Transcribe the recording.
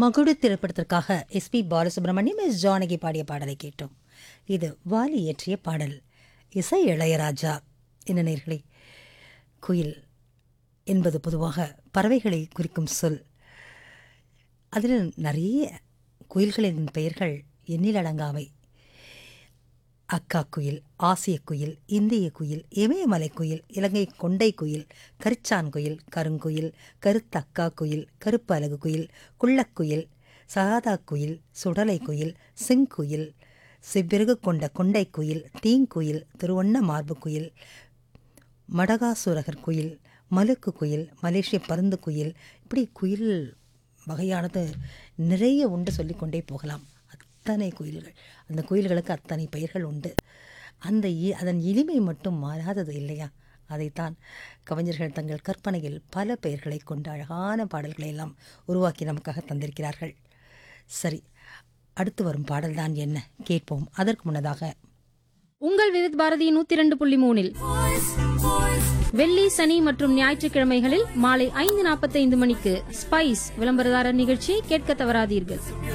மகுடு திரைப்படத்திற்காக SP Balasubramaniam S Janaki பாடிய பாடலை கேட்டோம் இது வாலி இயற்றிய பாடல் இசை இளையராஜா என்ன நேர்களே குயில் என்பது பொதுவாக பறவைகளை குறிக்கும் சொல் அதில் நிறைய குயில்களின் பெயர்கள் எண்ணிலடங்காவை அக்கா குயில் ஆசிய குயில் இந்திய குயில் இமயமலை குயில் இலங்கை கொண்டை குயில் கரிச்சான் குயில் கருங்குயில் கருத்த அக்கா குயில் கருப்பு அலகு குயில் குள்ளக்குயில் சாதா குயில் சுடலை குயில் செங்குயில் செவ்விறகு கொண்ட கொண்டை குயில் தீங்குயில் திருவண்ண மார்பு குயில் மடகாசுரகர் குயில் மலுக்கு குயில் மலேசிய பருந்து குயில் இப்படி குயில் வகையானது நிறைய உண்டு சொல்லிக்கொண்டே போகலாம் அத்தனை குயில்கள் அந்த குயில்களுக்கு அத்தனை பெயர்கள் உண்டு அந்த இ- அதன் இனிமை மட்டும் மாறாதது இல்லையா அதைத்தான் கவிஞர்கள் தங்கள் கற்பனையில் பல பெயர்களை கொண்ட அழகான பாடல்களை எல்லாம் உருவாக்கி நமக்காக தந்திருக்கிறார்கள் சரி அடுத்து வரும் பாடல்தான் என்ன கேட்போம் அதற்கு முன்னதாக உங்கள் விவித் பாரதி நூத்தி இரண்டு புள்ளி மூணில் வெள்ளி சனி மற்றும் ஞாயிற்றுக்கிழமைகளில் மாலை ஐந்து நாற்பத்தைந்து மணிக்கு ஸ்பைஸ் விளம்பரதாரர் நிகழ்ச்சியை கேட்க தவறாதீர்கள்